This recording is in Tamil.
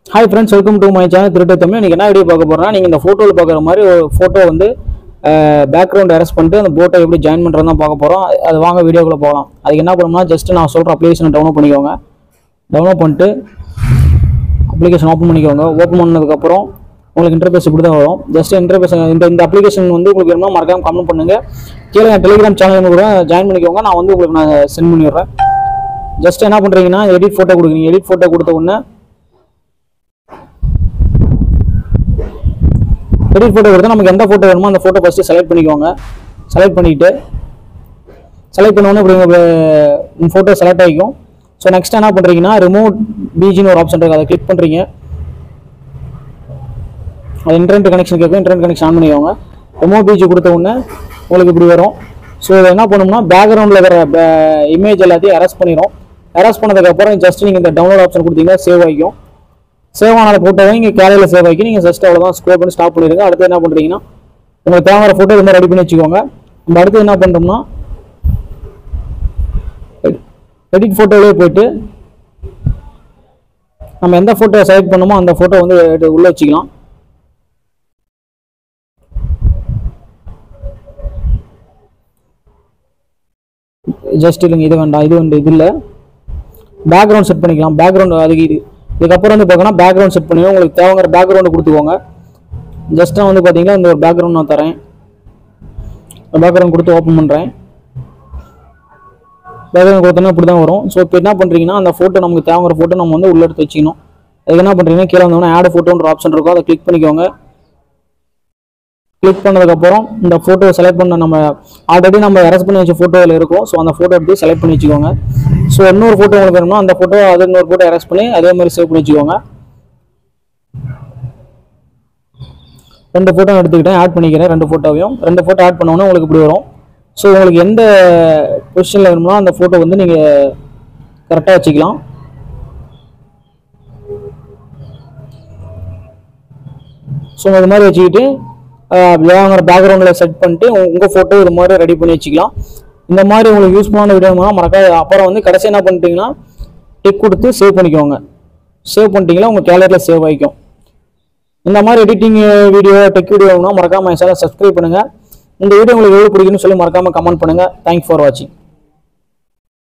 hi friends welcome to my channel திருட்டு தமிழ் நீங்கள் என்ன வீடியோ பார்க்க போகிறோம்னா நீங்கள் இந்த ஃபோட்டோவில் பார்க்குற மாதிரி ஒரு ஃபோட்டோ வந்து பேக்ரவுண்ட் அரெஸ்ட் பண்ணிட்டு அந்த போட்டை எப்படி ஜாயின் பண்ணுறது தான் பார்க்க போகிறோம் அது வாங்க வீடியோக்குள்ளே போகலாம் அதுக்கு என்ன பண்ணணும்னா ஜஸ்ட் நான் சொல்கிற அப்ளிகேஷனை டவுன்லோட் பண்ணிக்கோங்க டவுன்லோட் பண்ணிட்டு அப்ளிகேஷன் ஓப்பன் பண்ணிக்கோங்க ஓப்பன் பண்ணதுக்கப்புறம் உங்களுக்கு இன்டர்பேஸ் இப்படி தான் வரும் ஜஸ்ட் இன்டர்பேஸ் இந்த இந்த அப்ளிகேஷன் வந்து உங்களுக்கு வேணுமா மறக்காம கமெண்ட் பண்ணுங்கள் கீழே என் டெலிகிராம் சேனல் கூட ஜாயின் பண்ணிக்கோங்க நான் வந்து உங்களுக்கு நான் சென்ட் பண்ணி விட்றேன் ஜஸ்ட் என்ன பண்ணுறீங்கன்னா எடிட் ஃபோட்டோ கொடுக்குறீங்க எடிட் ஃபோட்டோ கொடுத்த உடனே எடிட் ஃபோட்டோ கொடுத்தா நமக்கு எந்த ஃபோட்டோ வேணுமோ அந்த ஃபோட்டோ ஃபஸ்ட்டு செலக்ட் பண்ணிக்கோங்க செலக்ட் பண்ணிவிட்டு செலக்ட் பண்ணோன்னே இப்படி உங்கள் ஃபோட்டோ செலக்ட் ஆகிக்கும் ஸோ நெக்ஸ்ட் என்ன பண்ணுறீங்கன்னா ரிமோட் பிஜின்னு ஒரு ஆப்ஷன் இருக்குது அதை கிளிக் பண்ணுறீங்க அது இன்டர்நெட் கனெக்ஷன் கேட்கும் இன்டர்நெட் கனெக்ஷன் ஆன் பண்ணிக்கோங்க ரிமோட் பிஜி கொடுத்த உடனே உங்களுக்கு இப்படி வரும் ஸோ இதை என்ன பண்ணணும்னா பேக்ரவுண்டில் இருக்கிற இமேஜ் எல்லாத்தையும் அரெஸ்ட் பண்ணிடும் அரெஸ்ட் பண்ணதுக்கப்புறம் ஜஸ்ட் நீங்கள் இந்த டவுன்லோட் ஆப்ஷன் கொடுத்தீங்கன்னா சேவ் ஆகிக்கும் சேவ் ஆன ஃபோட்டோவை இங்கே கேலையில் சேவ் ஆகி நீங்கள் ஜஸ்ட் அவ்வளோதான் ஸ்க்ரோல் பண்ணி ஸ்டாப் பண்ணிடுங்க அடுத்து என்ன பண்ணுறீங்கன்னா உங்களுக்கு தேவையான ஃபோட்டோ இது மாதிரி ரெடி பண்ணி வச்சுக்கோங்க நம்ம அடுத்து என்ன பண்ணுறோம்னா எடிட் ஃபோட்டோவிலே போயிட்டு நம்ம எந்த ஃபோட்டோ செலக்ட் பண்ணோமோ அந்த ஃபோட்டோ வந்து எடுத்து உள்ளே வச்சுக்கலாம் ஜஸ்ட் இல்லைங்க இது வேண்டாம் இது வந்து இது இல்லை பேக்ரவுண்ட் செட் பண்ணிக்கலாம் பேக்ரவுண்ட் அதுக்கு இது இதுக்கப்புறம் வந்து பார்க்கணும் பேக்ரவுண்ட் செட் பண்ணி உங்களுக்கு தேவைங்கிற பேக்ரவுண்டு கொடுத்துக்கோங்க ஜஸ்ட் நான் வந்து பார்த்தீங்கன்னா இந்த ஒரு பேக்ரவுண்ட் நான் தரேன் பேக்ரவுண்ட் கொடுத்து ஓப்பன் பண்ணுறேன் பேக்ரவுண்ட் கொடுத்தோன்னா இப்படி தான் வரும் ஸோ இப்போ என்ன பண்ணுறீங்கன்னா அந்த ஃபோட்டோ நமக்கு தேவைங்கிற ஃபோட்டோ நம்ம வந்து உள்ள எடுத்து வச்சுக்கணும் அதுக்கு என்ன பண்ணுறீங்கன்னா கீழே வந்தோம்னா ஆட் ஃபோட்டோன்ற ஆப்ஷன் இருக்கும் அதை கிளிக் பண்ணிக்கோங்க கிளிக் பண்ணதுக்கப்புறம் இந்த ஃபோட்டோ செலக்ட் பண்ண நம்ம ஆல்ரெடி நம்ம அரெஸ்ட் பண்ணி வச்ச ஃபோட்டோவில் இருக்கும் ஸோ அந்த ஃபோட்டோ எடுத்து செலக்ட் பண்ணி வச்சுக்கோங்க ஸோ இன்னொரு ஃபோட்டோ உங்களுக்கு வேணும்னா அந்த ஃபோட்டோ அது இன்னொரு ஃபோட்டோ அரெஸ்ட் பண்ணி அதே மாதிரி சேவ் பண்ணி வச்சுக்கோங்க ரெண்டு ஃபோட்டோ எடுத்துக்கிட்டேன் ஆட் பண்ணிக்கிறேன் ரெண்டு ஃபோட்டோவையும் ரெண்டு ஃபோட்டோ ஆட் பண்ணோன்னா உங்களுக்கு இப்படி வரும் ஸோ உங்களுக்கு எந்த பொசிஷனில் வேணுமோ அந்த ஃபோட்டோ வந்து நீங்கள் கரெக்டாக வச்சுக்கலாம் ஸோ இது மாதிரி வச்சுக்கிட்டு வாங்குற பேக்ரவுண்டில் செட் பண்ணிட்டு உங்கள் ஃபோட்டோ இது மாதிரி ரெடி பண்ணி வச்சுக்கலாம் இந்த மாதிரி உங்களுக்கு யூஸ்ஃபுல்லான வீடியோ மறக்காது அப்புறம் வந்து கடைசி என்ன பண்ணிட்டீங்கன்னா டிக் கொடுத்து சேவ் பண்ணிக்கோங்க சேவ் பண்ணிட்டீங்கன்னா உங்கள் கேலரியில் சேவ் ஆகிக்கும் இந்த மாதிரி எடிட்டிங் வீடியோ டெக் வீடியோ வேணும்னா மறக்காமல் சேனல் சப்ஸ்கிரைப் பண்ணுங்கள் இந்த வீடியோ உங்களுக்கு எவ்வளோ பிடிக்குன்னு சொல்லி மறக்காமல் கமெண்ட் பண்ணுங்கள் தேங்க்ஸ் ஃபார் வாட்சிங்